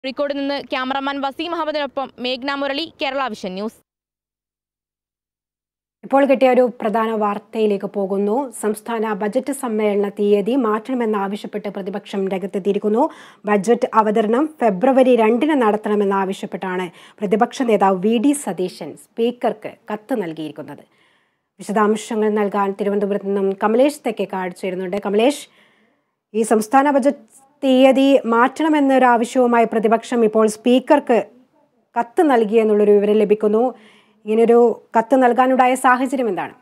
കോഴിക്കോട് നിന്ന് ക്യാമറമാൻ വസീം അഹമ്മദിനൊപ്പം മേഘ്ന മുരളി കേരള വിഷൻ ന്യൂസ് ഇപ്പോൾ കിട്ടിയ ഒരു പ്രധാന വാർത്തയിലേക്ക് പോകുന്നു സംസ്ഥാന ബജറ്റ് സമ്മേളന തീയതി മാറ്റണമെന്നാവശ്യപ്പെട്ട് പ്രതിപക്ഷം രംഗത്തെത്തിയിരിക്കുന്നു ബജറ്റ് അവതരണം ഫെബ്രുവരി രണ്ടിന് നടത്തണമെന്നാവശ്യപ്പെട്ടാണ് പ്രതിപക്ഷ നേതാവ് വി ഡി സതീശൻ സ്പീക്കർക്ക് കത്ത് നൽകിയിരിക്കുന്നത് വിശദാംശങ്ങൾ നൽകാൻ തിരുവനന്തപുരത്ത് നിന്നും കമലേഷ് തെക്കേക്കാട് ചേരുന്നുണ്ട് കമലേഷ് ഈ സംസ്ഥാന ബജറ്റ് തീയതി മാറ്റണമെന്നൊരു ആവശ്യവുമായി പ്രതിപക്ഷം ഇപ്പോൾ സ്പീക്കർക്ക് കത്ത് നൽകിയെന്നുള്ളൊരു വിവരം ലഭിക്കുന്നു ഇങ്ങനൊരു കത്ത് നൽകാനുണ്ടായ സാഹചര്യം എന്താണ്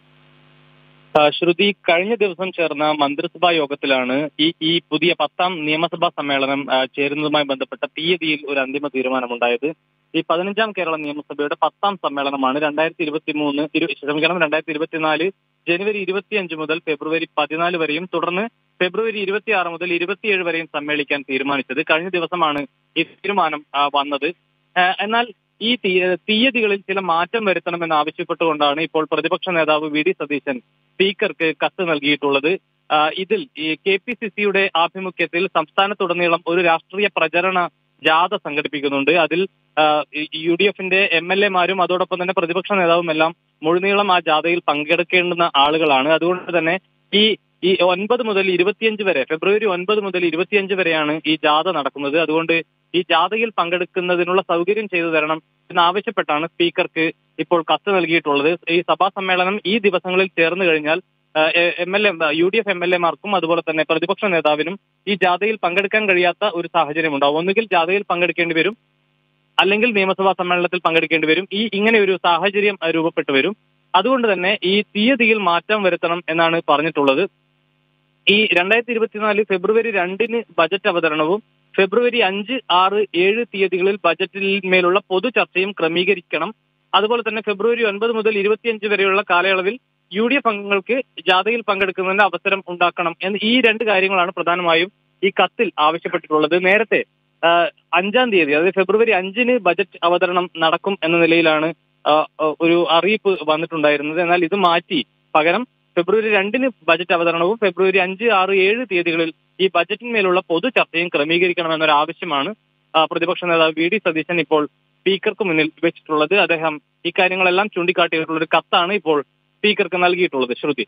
ആ, ശ്രുതി കഴിഞ്ഞ ദിവസം ചേർന്ന മന്ത്രിസഭാ യോഗത്തിലാണ് ഈ ഈ പുതിയ പത്താം നിയമസഭാ സമ്മേളനം ആ, ചേരുന്നതുമായി ബന്ധപ്പെട്ട തീയതിയിൽ ഒരു അന്തിമ തീരുമാനമുണ്ടായത് ഈ പതിനഞ്ചാം കേരള നിയമസഭയുടെ പത്താം സമ്മേളനമാണ് രണ്ടായിരത്തി ഇരുപത്തി മൂന്ന് ക്ഷമിക്കണം രണ്ടായിരത്തി ഇരുപത്തിനാല് ജനുവരി ഇരുപത്തിയഞ്ച് മുതൽ ഫെബ്രുവരി പതിനാല് വരെയും തുടർന്ന് ഫെബ്രുവരി ഇരുപത്തിയാറ് മുതൽ ഇരുപത്തിയേഴ് വരെയും സമ്മേളിക്കാൻ തീരുമാനിച്ചത് കഴിഞ്ഞ ദിവസമാണ് ഈ തീരുമാനം ആ, വന്നത് ആ, എന്നാൽ ഈ തീയ- തീയതികളിൽ ചില മാറ്റം വരുത്തണമെന്ന് ആവശ്യപ്പെട്ടുകൊണ്ടാണ് ഇപ്പോൾ പ്രതിപക്ഷ നേതാവ് വി ഡി സതീശൻ സ്പീക്കർക്ക് കത്ത് നൽകിയിട്ടുള്ളത് ആ, ഇതിൽ ഈ കെ പി സി സിയുടെ ആഭിമുഖ്യത്തിൽ സംസ്ഥാനത്തുടനീളം ഒരു രാഷ്ട്രീയ പ്രചരണ ജാഥ സംഘടിപ്പിക്കുന്നുണ്ട് അതിൽ ആ, ഈ യു ഡി എഫിന്റെ എം എൽ എമാരും അതോടൊപ്പം തന്നെ പ്രതിപക്ഷ നേതാവും എല്ലാം മുഴുനീളം ആ ജാഥയിൽ പങ്കെടുക്കേണ്ടുന്ന ആളുകളാണ് അതുകൊണ്ട് തന്നെ ഈ ഈ ഒൻപത് മുതൽ ഇരുപത്തിയഞ്ച് വരെ ഫെബ്രുവരി ഒൻപത് മുതൽ ഇരുപത്തിയഞ്ച് വരെയാണ് ഈ ജാഥ നടക്കുന്നത് അതുകൊണ്ട് ഈ ജാഥയിൽ പങ്കെടുക്കുന്നതിനുള്ള സൗകര്യം ചെയ്തു തരണം എന്നാവശ്യപ്പെട്ടാണ് സ്പീക്കർക്ക് ഇപ്പോൾ കത്ത് നൽകിയിട്ടുള്ളത് ഈ സഭാ സമ്മേളനം ഈ ദിവസങ്ങളിൽ ചേർന്ന് കഴിഞ്ഞാൽ M L A U D F M L എമാർക്കും അതുപോലെ തന്നെ പ്രതിപക്ഷ നേതാവിനും ഈ ജാഥയിൽ പങ്കെടുക്കാൻ കഴിയാത്ത ഒരു സാഹചര്യം ഉണ്ടാവും ഒന്നുകിൽ ജാഥയിൽ പങ്കെടുക്കേണ്ടി വരും അല്ലെങ്കിൽ നിയമസഭാ സമ്മേളനത്തിൽ പങ്കെടുക്കേണ്ടി വരും ഈ ഇങ്ങനെ ഒരു സാഹചര്യം അഹ് രൂപപ്പെട്ടു വരും അതുകൊണ്ട് തന്നെ ഈ തീയതിയിൽ മാറ്റം വരുത്തണം എന്നാണ് പറഞ്ഞിട്ടുള്ളത് ഈ രണ്ടായിരത്തി ഇരുപത്തിനാല് ഫെബ്രുവരി രണ്ടിന് ബജറ്റ് അവതരണവും ഫെബ്രുവരി അഞ്ച് ആറ് ഏഴ് തീയതികളിൽ ബജറ്റിൽ മേലുള്ള പൊതു ചർച്ചയും ക്രമീകരിക്കണം അതുപോലെ തന്നെ ഫെബ്രുവരി ഒൻപത് മുതൽ ഇരുപത്തിയഞ്ച് വരെയുള്ള കാലയളവിൽ യു ഡി എഫ് അംഗങ്ങൾക്ക് ജാഥയിൽ പങ്കെടുക്കുന്നതിന് അവസരം ഉണ്ടാക്കണം എന്ന് ഈ രണ്ട് കാര്യങ്ങളാണ് പ്രധാനമായും ഈ കത്തിൽ ആവശ്യപ്പെട്ടിട്ടുള്ളത് നേരത്തെ ആ, അഞ്ചാം തീയതി അതായത് ഫെബ്രുവരി അഞ്ചിന് ബജറ്റ് അവതരണം നടക്കും എന്ന നിലയിലാണ് ആ, ആ, ഒരു അറിയിപ്പ് വന്നിട്ടുണ്ടായിരുന്നത് എന്നാൽ ഇത് മാറ്റി പകരം ഫെബ്രുവരി രണ്ടിന് ബജറ്റ് അവതരണവും ഫെബ്രുവരി അഞ്ച് ആറ് ഏഴ് തീയതികളിൽ ഈ ബജറ്റിന്മേലുള്ള പൊതു ചർച്ചയും ക്രമീകരിക്കണമെന്നൊരു ആവശ്യമാണ് ആ, പ്രതിപക്ഷ നേതാവ് വി ഡി സതീശൻ ഇപ്പോൾ സ്പീക്കർക്ക് മുന്നിൽ വെച്ചിട്ടുള്ളത് അദ്ദേഹം ഇക്കാര്യങ്ങളെല്ലാം ചൂണ്ടിക്കാട്ടിയിട്ടുള്ള ഒരു കത്താണ് ഇപ്പോൾ സ്പീക്കർക്ക് നൽകിയിട്ടുള്ളത് ശ്രുതി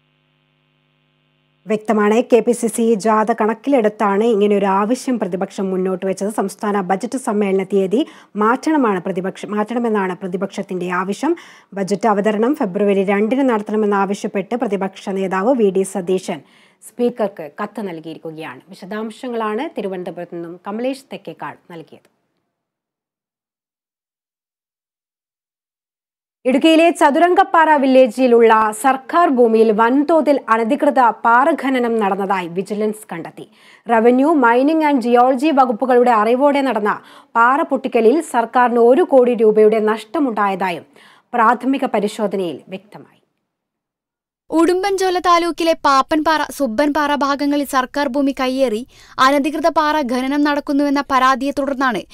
വ്യക്തമാണ് കെ പി സി സി ജാഥ കണക്കിലെടുത്താണ് ഇങ്ങനെ ഒരു ആവശ്യം പ്രതിപക്ഷം മുന്നോട്ട് വെച്ചത് സംസ്ഥാന ബജറ്റ് സമ്മേളന തീയതി മാറ്റണമാണ് പ്രതിപക്ഷം മാറ്റണമെന്നാണ് പ്രതിപക്ഷത്തിന്റെ ആവശ്യം ബജറ്റ് അവതരണം ഫെബ്രുവരി രണ്ടിന് നടത്തണമെന്നാവശ്യപ്പെട്ട് പ്രതിപക്ഷ നേതാവ് വി ഡി സതീശൻ സ്പീക്കർക്ക് കത്ത് നൽകിയിരിക്കുകയാണ് വിശദാംശങ്ങളാണ് തിരുവനന്തപുരത്ത് നിന്നും കമലേഷ് തെക്കേക്കാട് നൽകിയത് ഇടുക്കിയിലെ ചതുരംഗപ്പാറ വില്ലേജിലുള്ള സർക്കാർ ഭൂമിയിൽ വൻതോതിൽ അനധികൃത പാറഖനനം നടന്നതായി വിജിലൻസ് കണ്ടെത്തി റവന്യൂ മൈനിംഗ് ആൻഡ് ജിയോളജി വകുപ്പുകളുടെ അറിവോടെ നടന്ന പാറ പൊട്ടിക്കലിൽ സർക്കാരിന് ഒരു കോടി രൂപയുടെ നഷ്ടമുണ്ടായതായും പ്രാഥമിക പരിശോധനയിൽ വ്യക്തമായി ഉടുമ്പൻചോല താലൂക്കിലെ പാപ്പൻപാറ സുബ്ബൻപാറ ഭാഗങ്ങളിൽ സർക്കാർ ഭൂമി കയ്യേറി അനധികൃത പാറ ഖനനം നടക്കുന്നുവെന്ന പരാതിയെ തുടർന്നാണ്